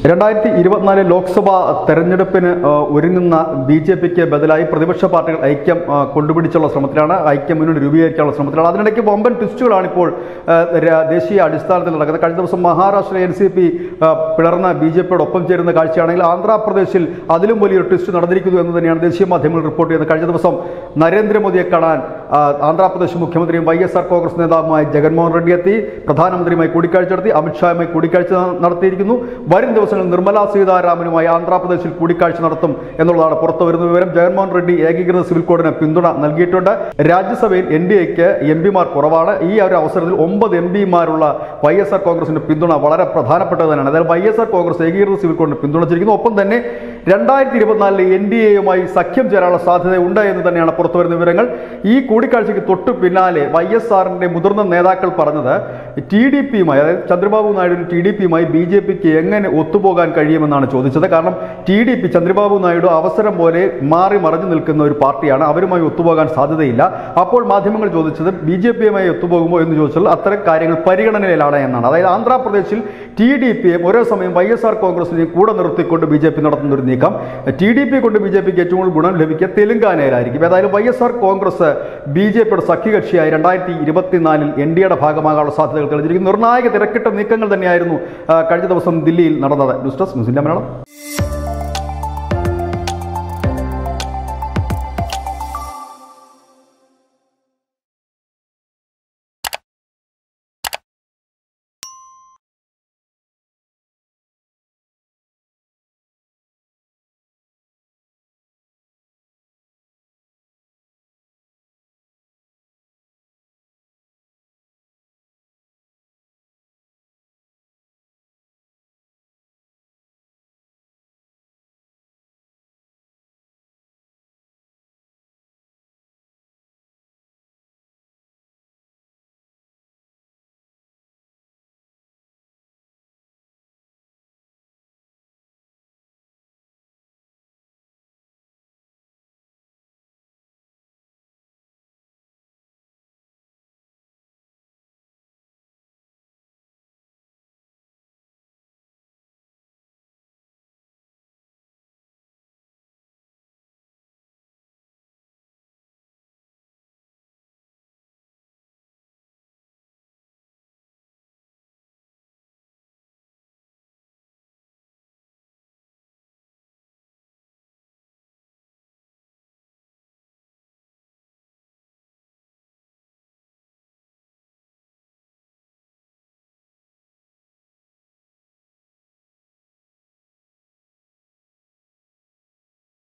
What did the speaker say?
രണ്ടായിരത്തി ഇരുപത്തിനാല് ലോക്സഭാ തെരഞ്ഞെടുപ്പിന് ആ, ഒരുങ്ങുന്ന ബി ജെ പിക്ക് ബദലായി പ്രതിപക്ഷ പാർട്ടികൾ ഐക്യം ആ, കൊണ്ടുപിടിച്ചുള്ള ശ്രമത്തിലാണ് ഐക്യം മുന്നണി രൂപീകരിക്കാനുള്ള ശ്രമത്തിലാണ് അതിനിടയ്ക്ക് വമ്പൻ ട്വിസ്റ്റുകളാണ് ഇപ്പോൾ ആ, ര- ദേശീയ അടിസ്ഥാനത്തിൽ നടക്കുന്നത് കഴിഞ്ഞ ദിവസം മഹാരാഷ്ട്ര എൻ സി പി പിളർന്ന ബി ജെ പിയോട് ഒപ്പം ചേരുന്ന കാഴ്ചയാണെങ്കിൽ ആന്ധ്രാപ്രദേശിൽ അതിലും വലിയൊരു ട്വിസ്റ്റ് നടന്നിരിക്കുന്നു എന്ന് തന്നെയാണ് ദേശീയ മാധ്യമങ്ങൾ റിപ്പോർട്ട് ചെയ്യുന്നത് കഴിഞ്ഞ ദിവസം നരേന്ദ്രമോദിയെ കാണാൻ ആ, ആന്ധ്രാപ്രദേശ് മുഖ്യമന്ത്രിയും വൈ എസ് ആർ കോൺഗ്രസ് നേതാവുമായ ജഗൻമോഹൻ റെഡ്ഡി എത്തി പ്രധാനമന്ത്രിയുമായി കൂടിക്കാഴ്ച നടത്തി അമിത്ഷായുമായി കൂടിക്കാഴ്ച നടത്തിയിരിക്കുന്നു വരും ദിവസങ്ങളിൽ നിർമ്മലാ സീതാരാമനുമായി ആന്ധ്രാപ്രദേശിൽ കൂടിക്കാഴ്ച നടത്തും എന്നുള്ളതാണ് പുറത്തു വരുന്ന വിവരം ജഗൻമോഹൻ റെഡ്ഡി ഏകീകൃത സിവിൽ കോഡിന് പിന്തുണ നൽകിയിട്ടുണ്ട് രാജ്യസഭയിൽ എൻ ഡി എക്ക് എം പിമാർ കുറവാണ് ഈ ഒരു അവസരത്തിൽ ഒമ്പത് എം പിമാരുള്ള വൈ എസ് ആർ കോൺഗ്രസിന്റെ പിന്തുണ വളരെ പ്രധാനപ്പെട്ടത് തന്നെയാണ് അതായത് വൈ എസ് ആർ കോൺഗ്രസ് ഏകീകൃത സിവിൽ കോഡിന് പിന്തുണച്ചിരിക്കുന്നു ഒപ്പം തന്നെ രണ്ടായിരത്തി ഇരുപത്തിനാലിലെ എൻ ഡി എയുമായി സഖ്യം ചേരാനുള്ള സാധ്യത ഉണ്ട് എന്ന് തന്നെയാണ് പുറത്തു വരുന്ന വിവരങ്ങൾ ഈ കൂടിക്കാഴ്ചയ്ക്ക് തൊട്ടു പിന്നാലെ വൈ എസ് ആറിന്റെ മുതിർന്ന നേതാക്കൾ പറഞ്ഞത് ടി ഡി പിയുമായി അതായത് ചന്ദ്രബാബു നായിഡു ടി ഡി പിയുമായി ബി ജെ പിക്ക് എങ്ങനെ ഒത്തുപോകാൻ കഴിയുമെന്നാണ് ചോദിച്ചത് കാരണം T D P Chandrababu Naidu അവസരം പോലെ മാറി മറഞ്ഞു നിൽക്കുന്ന ഒരു പാർട്ടിയാണ് അവരുമായി ഒത്തുപോകാൻ സാധ്യതയില്ല അപ്പോൾ മാധ്യമങ്ങൾ ചോദിച്ചത് ബി ജെ പിയുമായി ഒത്തുപോകുമോ എന്ന് ചോദിച്ചാൽ അത്തരം കാര്യങ്ങൾ പരിഗണനയിലാണ് എന്നാണ് അതായത് ആന്ധ്രാപ്രദേശിൽ ടി ഡി പിയെ ഒരേ സമയം വൈ എസ് ആർ കോൺഗ്രസിനെയും കൂടെ നിർത്തിക്കൊണ്ട് ബി ജെ പി നടത്തുന്ന ഒരു നീക്കം ടി ഡി പി കൊണ്ട് ബി ജെ പിക്ക് ഏറ്റവും കൂടുതൽ ഗുണം ലഭിക്കുക തെലങ്കാനയിലായിരിക്കും ഏതായാലും വൈ എസ് ആർ കോൺഗ്രസ് ബി ജെ പിയുടെ സഖ്യകക്ഷിയായി രണ്ടായിരത്തി ഇരുപത്തിനാലിൽ എൻ ഡി എയുടെ ഭാഗമാകാനുള്ള സാധ്യതകൾ തെളിഞ്ഞിരിക്കുന്നു നിർണായക തിരക്കിട്ട നീക്കങ്ങൾ തന്നെയായിരുന്നു ആ, കഴിഞ്ഞ ദിവസം ദില്ലിയിൽ നടന്നത് news desk news India Malayalam